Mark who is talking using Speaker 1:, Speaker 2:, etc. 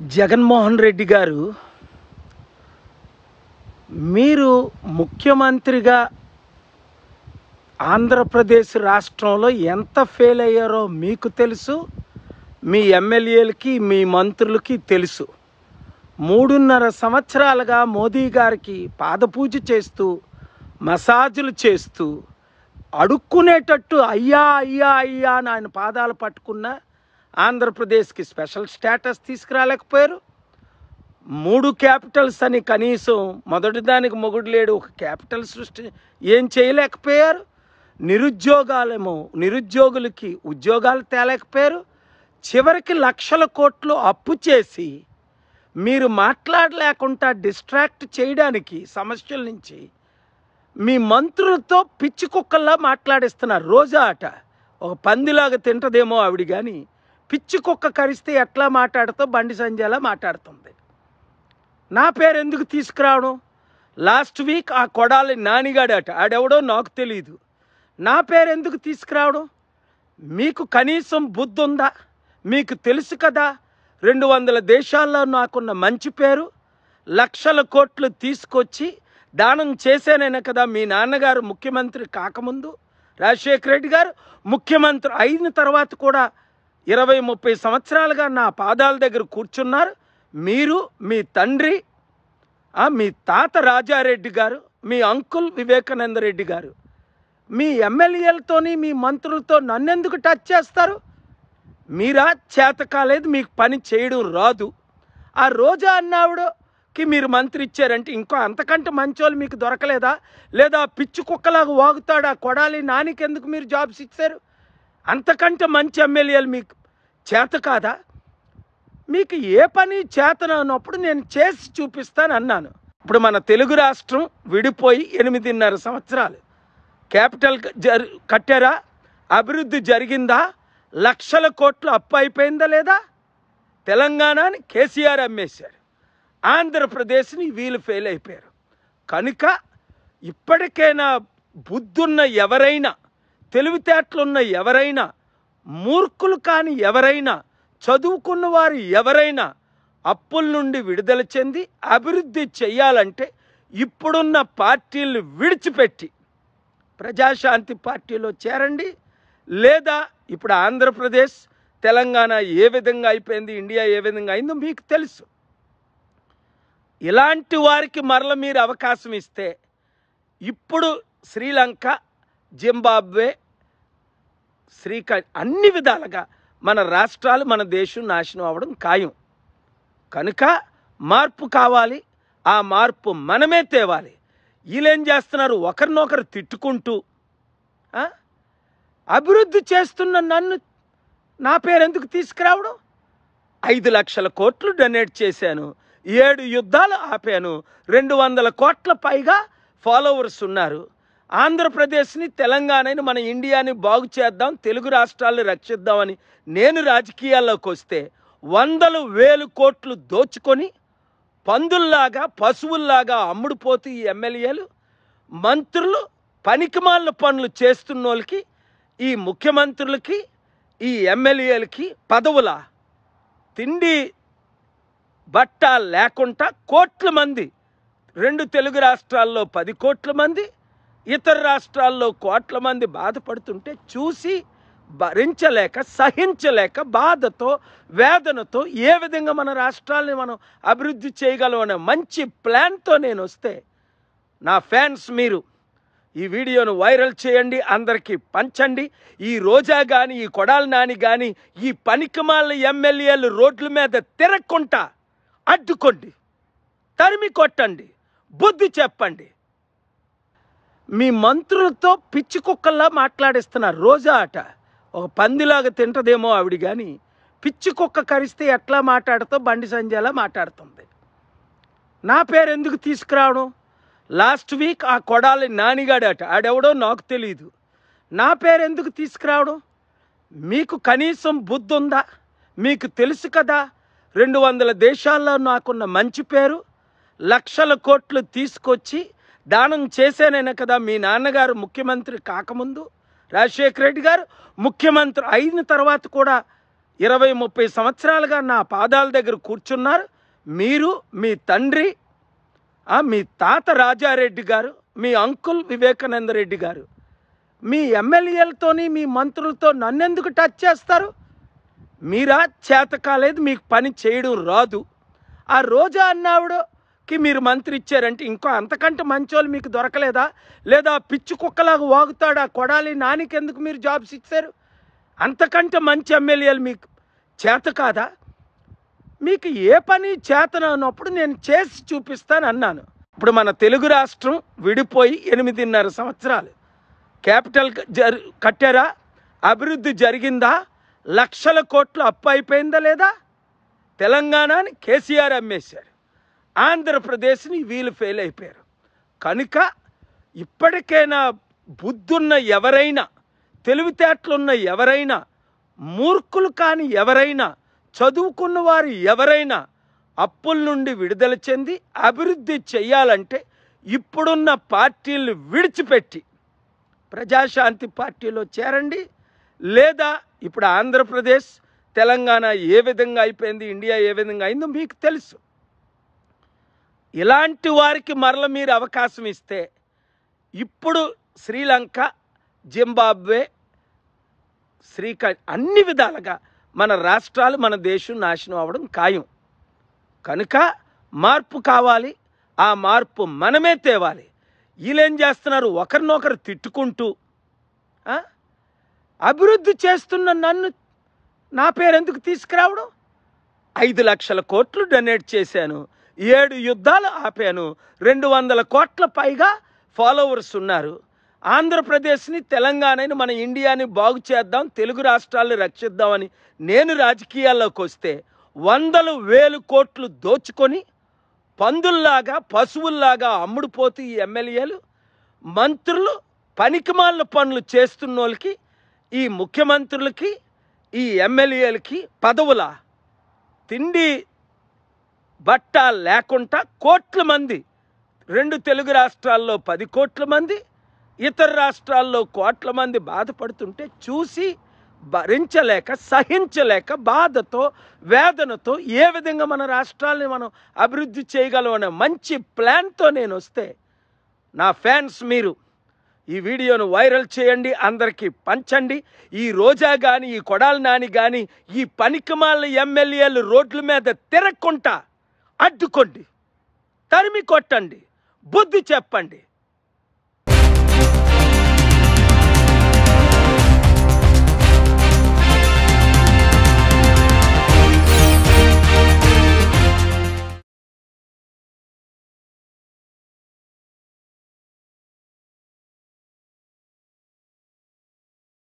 Speaker 1: జగన్మోహన్ రెడ్డి గారు మీరు ముఖ్యమంత్రిగా ఆంధ్రప్రదేశ్ రాష్ట్రంలో ఎంత ఫెయిల్ అయ్యారో మీకు తెలుసు మీ ఎమ్మెల్యేలకి మీ మంత్రులకి తెలుసు మూడున్నర సంవత్సరాలుగా మోదీ గారికి పాదపూజ చేస్తూ మసాజులు చేస్తూ అడుక్కునేటట్టు అయ్యా అయ్యా అయ్యా అని ఆయన పాదాలు పట్టుకున్న ఆంధ్రప్రదేశ్కి స్పెషల్ స్టేటస్ తీసుకురాలేకపోయారు మూడు క్యాపిటల్స్ అని కనీసం మొదటి దానికి మొగుడు లేడు ఒక క్యాపిటల్ సృష్టి ఏం చేయలేకపోయారు నిరుద్యోగాలేమో నిరుద్యోగులకి ఉద్యోగాలు తేలేకపోయారు చివరికి లక్షల కోట్లు అప్పు చేసి మీరు మాట్లాడలేకుండా డిస్ట్రాక్ట్ చేయడానికి సమస్యల నుంచి మీ మంత్రులతో పిచ్చి కుక్కల్లా మాట్లాడిస్తున్నారు రోజా అట ఒక పందిలాగా తింటదేమో ఆవిడ కానీ పిచ్చి కుక్క కరిస్తే ఎట్లా మాట్లాడుతో బండి సంజయ్లా మాట్లాడుతుంది నా పేరు ఎందుకు తీసుకురావడం లాస్ట్ వీక్ ఆ కొడాలి నానిగాడట ఆడెవడో నాకు తెలియదు నా పేరు ఎందుకు తీసుకురావడం మీకు కనీసం బుద్ధి ఉందా మీకు తెలుసు కదా రెండు వందల దేశాల్లో నాకున్న మంచి పేరు లక్షల కోట్లు తీసుకొచ్చి దానం చేశానైనా కదా మీ నాన్నగారు ముఖ్యమంత్రి కాకముందు రాజశేఖర రెడ్డి గారు ముఖ్యమంత్రి అయిన తర్వాత కూడా ఇరవై ముప్పై సంవత్సరాలుగా నా పాదాల దగ్గర కూర్చున్నారు మీరు మీ తండ్రి ఆ, మీ తాత రాజారెడ్డి గారు మీ అంకుల్ వివేకానంద రెడ్డి గారు మీ ఎమ్మెల్యేలతోని మీ మంత్రులతో నన్నెందుకు టచ్ చేస్తారు మీరా చేత కాలేదు మీకు పని చేయడం రాదు ఆ రోజా అన్నావిడకి మీరు మంత్రి ఇచ్చారంటే ఇంకో అంతకంటే మంచోళ్ళు మీకు దొరకలేదా లేదా పిచ్చి కుక్కలాగా వాగుతాడు ఆ కొడాలి నానికి ఎందుకు మీరు జాబ్స్ ఇచ్చారు అంతకంటే మంచి ఎమ్మెల్యేలు మీకు చేత కాదా మీకు ఏ పని చేతనన్నప్పుడు నేను చేసి చూపిస్తాను అన్నాను ఇప్పుడు మన తెలుగు రాష్ట్రం విడిపోయి ఎనిమిదిన్నర సంవత్సరాలు క్యాపిటల్ జరి కట్టారా అభివృద్ధి జరిగిందా లక్షల కోట్లు అప్పు అయిపోయిందా లేదా తెలంగాణని కేసీఆర్ అమ్మేశారు ఆంధ్రప్రదేశ్ని వీళ్ళు ఫెయిల్ అయిపోయారు కనుక ఇప్పటికైనా బుద్ధున్న ఎవరైనా తెలివితేటలున్న ఎవరైనా మూర్ఖులు కాని ఎవరైనా చదువుకున్న వారు ఎవరైనా అప్పుల నుండి విడుదల చెంది అభివృద్ధి చేయాలంటే ఇప్పుడున్న పార్టీలు విడిచిపెట్టి ప్రజాశాంతి పార్టీలో చేరండి లేదా ఇప్పుడు ఆంధ్రప్రదేశ్ తెలంగాణ ఏ విధంగా అయిపోయింది ఇండియా ఏ విధంగా అయిందో మీకు తెలుసు ఇలాంటి వారికి మరల మీరు అవకాశం ఇస్తే ఇప్పుడు శ్రీలంక జింబాబ్వే శ్రీక అన్ని విధాలుగా మన రాష్ట్రాలు మన దేశం నాశనం అవ్వడం ఖాయం కనుక మార్పు కావాలి ఆ మార్పు మనమే తేవాలి వీళ్ళేం చేస్తున్నారు ఒకరినొకరు తిట్టుకుంటూ ఆ? అభివృద్ధి చేస్తున్న నన్ను నా పేరు ఎందుకు తీసుకురావడం ఐదు లక్షల కోట్లు డొనేట్ చేశాను ఏడు యుద్ధాలు ఆపాను రెండు వందల కోట్ల పైగా ఫాలోవర్స్ ఉన్నారు ఆంధ్రప్రదేశ్ని తెలంగాణని మన ఇండియాని బాగు చేద్దాం తెలుగు రాష్ట్రాలను రక్షిద్దామని నేను రాజకీయాల్లోకి వస్తే వందలు వేలు కోట్లు దోచుకొని పందుల్లాగా పశువుల్లాగా అమ్ముడుపోతూ ఈ ఎమ్మెల్యేలు మంత్రులు పనికిమాల పనులు చేస్తున్న వాళ్ళకి ఈ ముఖ్యమంత్రులకి ఈ ఎమ్మెల్యేలకి పదవుల తిండి బట్ట లేకుండా కోట్ల మంది రెండు తెలుగు రాష్ట్రాల్లో పది కోట్ల మంది ఇతర రాష్ట్రాల్లో కోట్ల మంది బాధపడుతుంటే చూసి భరించలేక సహించలేక బాధతో వేదనతో ఏ విధంగా మన రాష్ట్రాల్ని మనం అభివృద్ధి చేయగలం అనే మంచి ప్లాన్తో నేను వస్తే నా ఫ్యాన్స్ మీరు ఈ వీడియోను వైరల్ చేయండి అందరికీ పంచండి ఈ రోజా కానీ ఈ కొడాలి నాని కానీ ఈ పనికిమాల ఎమ్మెల్యేలు రోడ్ల మీద తిరగకుండా అడ్డుకోండి తరిమి కొట్టండి బుద్ధి చెప్పండి మీ మంత్రులతో పిచ్చి కుక్కల్లా మాట్లాడిస్తున్నారు రోజా అట ఒక పందిలాగా తింటదేమో ఆవిడ కానీ పిచ్చి కుక్క కరిస్తే ఎట్లా మాట్లాడుతో బండి సంజయ్లా మాట్లాడుతుంది నా పేరు ఎందుకు తీసుకురావడం లాస్ట్ వీక్ ఆ కొడాలి నానిగాడట ఆడెవడో నాకు తెలియదు నా పేరు ఎందుకు తీసుకురావడం మీకు కనీసం బుద్ధి ఉందా మీకు తెలుసు కదా రెండు వందల దేశాల్లో నాకున్న మంచి పేరు లక్షల కోట్లు తీసుకొచ్చి దానం చేశానైనా కదా మీ నాన్నగారు ముఖ్యమంత్రి కాకముందు రాజశేఖర రెడ్డి గారు ముఖ్యమంత్రి అయిన తర్వాత కూడా ఇరవై ముప్పై సంవత్సరాలుగా నా పాదాల దగ్గర కూర్చున్నారు మీరు మీ తండ్రి ఆ, మీ తాత రాజారెడ్డి గారు మీ అంకుల్ వివేకానంద రెడ్డి గారు మీ ఎమ్మెల్యేలతోని మీ మంత్రులతో నన్నెందుకు టచ్ చేస్తారు మీరా చేత కాలేదు మీకు పని చేయడం రాదు ఆ రోజా అన్నావిడకి మీరు మంత్రి ఇచ్చారంటే ఇంకో అంతకంటే మంచోళ్ళు మీకు దొరకలేదా లేదా పిచ్చి కుక్కలాగా వాగుతాడు ఆ కొడాలి నానికి ఎందుకు మీరు జాబ్స్ ఇచ్చారు అంతకంటే మంచి ఎమ్మెల్యేలు మీకు చేత కాదా మీకు ఏ పని చేతనన్నప్పుడు నేను చేసి చూపిస్తాను అన్నాను ఇప్పుడు మన తెలుగు రాష్ట్రం విడిపోయి ఎనిమిదిన్నర సంవత్సరాలు క్యాపిటల్ జరి కట్టారా అభివృద్ధి జరిగిందా లక్షల కోట్లు అప్పు అయిపోయిందా లేదా తెలంగాణని కేసీఆర్ అమ్మేశారు ఆంధ్రప్రదేశ్ని వీళ్ళు ఫెయిల్ అయిపోయారు కనుక ఇప్పటికైనా బుద్ధున్న ఎవరైనా తెలివితేటలున్న ఎవరైనా మూర్ఖులు కాని ఎవరైనా చదువుకున్న వారు ఎవరైనా అప్పుల నుండి విడుదల చెంది అభివృద్ధి చెయ్యాలంటే ఇప్పుడున్న పార్టీలు విడిచిపెట్టి ప్రజాశాంతి పార్టీలో చేరండి లేదా ఇప్పుడు ఆంధ్రప్రదేశ్ తెలంగాణ ఏ విధంగా అయిపోయింది ఇండియా ఏ విధంగా అయిందో మీకు తెలుసు ఇలాంటి వారికి మరల మీరు అవకాశం ఇస్తే ఇప్పుడు శ్రీలంక జింబాబ్వే శ్రీక అన్ని విధాలుగా మన రాష్ట్రాలు మన దేశం నాశనం అవ్వడం ఖాయం కనుక మార్పు కావాలి ఆ మార్పు మనమే తేవాలి వీళ్ళేం చేస్తున్నారు ఒకరినొకరు తిట్టుకుంటూ ఆ? అభివృద్ధి చేస్తున్న నన్ను నా పేరు ఎందుకు తీసుకురావడం ఐదు లక్షల కోట్లు డొనేట్ చేశాను ఏడు యుద్ధాలు ఆపాను రెండు వందల కోట్ల పైగా ఫాలోవర్స్ ఉన్నారు ఆంధ్రప్రదేశ్ని తెలంగాణని మన ఇండియాని బాగు చేద్దాం తెలుగు రాష్ట్రాలను రక్షిద్దామని నేను రాజకీయాల్లోకి వస్తే వందలు వేలు కోట్లు దోచుకొని పందుల్లాగా పశువుల్లాగా అమ్ముడుపోతూ ఈ ఎమ్మెల్యేలు మంత్రులు పనికిమాలిన పనులు చేస్తున్న వాళ్ళకి ఈ ముఖ్యమంత్రులకి ఈ ఎమ్మెల్యేలకి పదవుల తిండి బట్ట లేకుండా కోట్ల మంది రెండు తెలుగు రాష్ట్రాల్లో పది కోట్ల మంది ఇతర రాష్ట్రాల్లో కోట్ల మంది బాధపడుతుంటే చూసి భరించలేక సహించలేక బాధతో వేదనతో ఏ విధంగా మన రాష్ట్రాల్ని మనం అభివృద్ధి చేయగలం అనే మంచి ప్లాన్తో నేను వస్తే నా ఫ్యాన్స్ మీరు ఈ వీడియోను వైరల్ చేయండి అందరికీ పంచండి ఈ రోజా కానీ ఈ కొడాలి నాని కానీ ఈ పనికిమాల ఎమ్మెల్యేలు రోడ్ల మీద తిరగకుండా అడ్డుకోండి తరిమి కొట్టండి బుద్ధి చెప్పండి